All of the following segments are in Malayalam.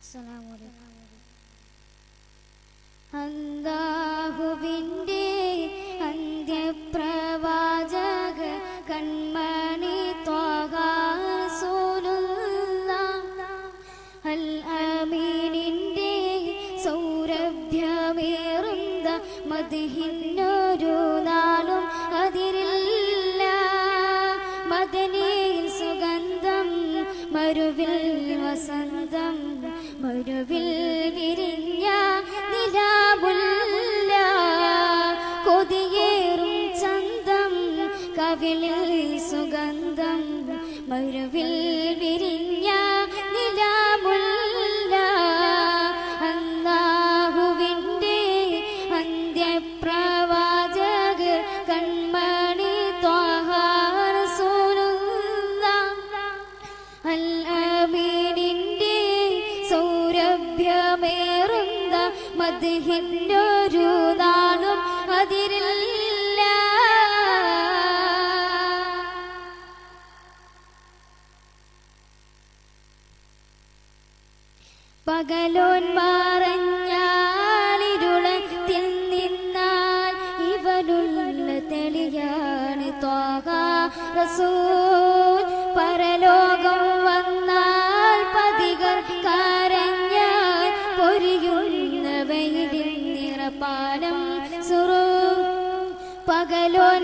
അല്ലാഹുവിൻ്റെ അന്ത്യപ്രവാചക കൺമണി ത്വാഹ റസൂലുള്ളാഹ്. അൽ അമീനിൻ്റെ സൗരഭ്യമേറുന്ന മതിഹിന്നൊരു നാളും അതിരില്ല മദനിയിൽ സുഗന്ധം മരുവിൽ വസന്തം മരുവിൽ വിരിഞ്ഞ നിലാവുല്ല കൊതിയേറും ചന്തം കവിളിൽ സുഗന്ധം മരുവിൽ വിരിഞ്ഞ നിലാവുല്ല അല്ലാഹുവിൻ്റെ അന്ത്യപ്രവാചക കൺമണി ത്വാഹ റസൂലുള്ളാഹ്. അൽ അമീനിൻ്റെ സൗരഭ്യമേറുന്ന മദ്ഹിന്നൊരു നാളും അതിരില്ല പകലോൻ മറഞ്ഞാലിരുളത്തിൽ നിന്നാൽ ഇവനുള്ള തെളിയാണ് ത്വാഹ റസൂൽ പരലോകം വന്നാൽ പതികർ കരഞ്ഞാൽ പൊരിയുന്ന വെയിലിൽ നിറപ്പാലം സുറു പകലോൻ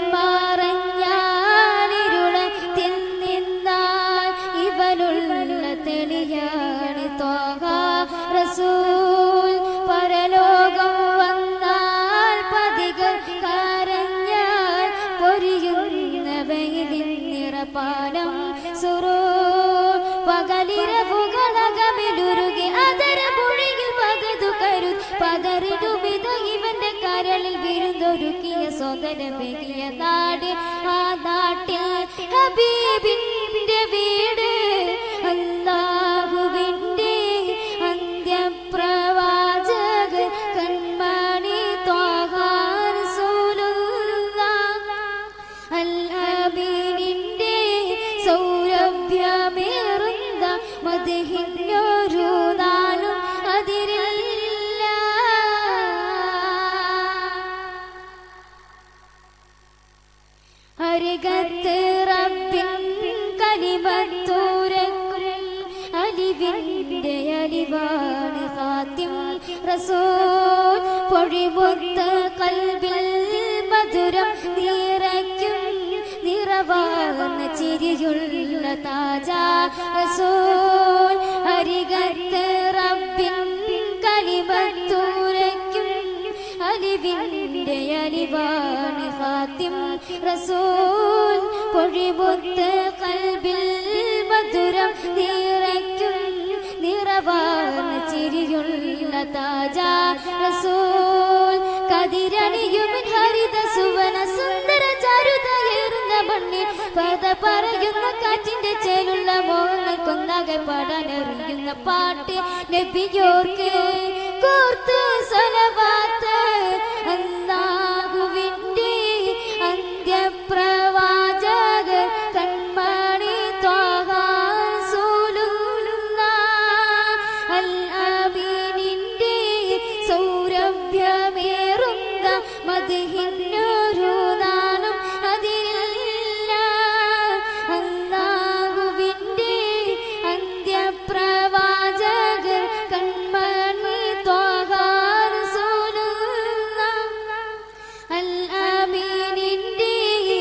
മറഞ്ഞാലിരുളത്തിൽ നിന്നാൽ ഇവനുള്ള തെളിയാണ് ത്വാഹ റസൂൽ പരലോകം വന്നാൽ പതികൾ കരഞ്ഞാൽ പൊരിയുന്ന വെയിലിൽ നിറപ്പാലം സുറൂ പകലിരവുകളകമിലുരുകി അതര പുഴയിൽ പകതു കരു പതറിടുവിത ഇവന്റെ കരളിൽ വിരുന്നൊരുക്കിയ സോദര പെരിയ നാട് ആ നാട്ടിൽ ഹബീബിന്റെ വീട് അല്ലാഹുവിന്റെ അന്ത്യപ്രവാചക കൺമണി ത്വാഹ റസൂലുള്ളാഹ്. അൽ അമീനിന്റെ സൗരഭ്യമേറുന്ന മദ്ഹിന്നൊരു നാളും അതിരില്ല അരികത്ത് റബ്ബിൻ കലിമത്തൂരക്കും അലിവിന്റെ അലിവാണ് ഫാത്തിം റസൂൽ പൊഴിമുത്ത കൽബിൽ മധുരം നിറയ്ക്കും നിറവാർന്ന ചിരിയുള്ള താജ റസൂൽ അരികത്ത് റബ്ബിൻ കലിമത്തൂരയ്ക്കും അലിവിന്റെ അലിവാണ് ഫാത്തിം റസൂൽ പൊഴിമുത്ത് കൽബിൽ മധുരം നിറയ്ക്കും നിറവാർന്ന ചിരിയുള്ള താജ റസൂൽ കതിരണിയും ഹരിത സുവന സുന്ദര ചാരുതയേറുന്ന മണ്ണിൽ പത പറയുന്ന കാറ്റിന്റെ ചേലുള്ള മോഹങ്ങൾ കൊന്നാകെ പാടാനറിയുന്ന പാട്ട് നബിയോർക്ക് കോർത്ത് സലവാത്ത് അല്ലാഹുവിന്റെ അന്ത്യപ്രവാചക കൺമണി ത്വാഹ റസൂലുള്ളാഹ്. അൽ അമീനിന്റെ സൗരഭ്യമേറുന്ന മദ്ഹിന്നൊരു നാളും അതിരില്ല അല്ലാഹുവിന്റെ അന്ത്യപ്രവാചക കൺമണി ത്വാഹ റസൂലുള്ളാഹ്. അൽ അമീനിന്റെ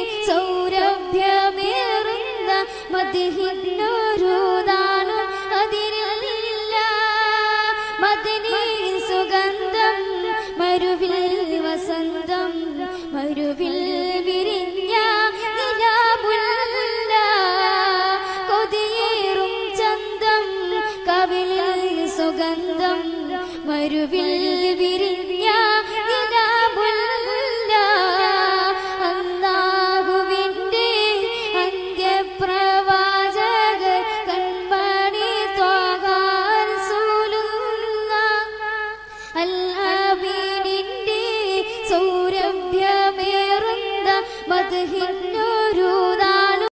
സൗരഭ്യമേറുന്ന മദ്ഹിന്നൊരു നാളും അതിരില്ല മദനി സുഗന്ധം മരുവിൽ വസന്തം മരുവിൽ വിരിഞ്ഞ നിലാമുല്ല കൊതിയേറും ചന്തം കവിളിൽ സുഗന്ധം മരുവിൽ വിരിഞ്ഞ നിലാമുല്ല അല്ലാഹുവിന്റെ അന്ത്യപ്രവാചക കൺമണി ത്വാഹ റസൂലുള്ളാഹ്. അൽ അമീനിന്റെ സൗരഭ്യമേറുന്ന മദ്ഹിൻ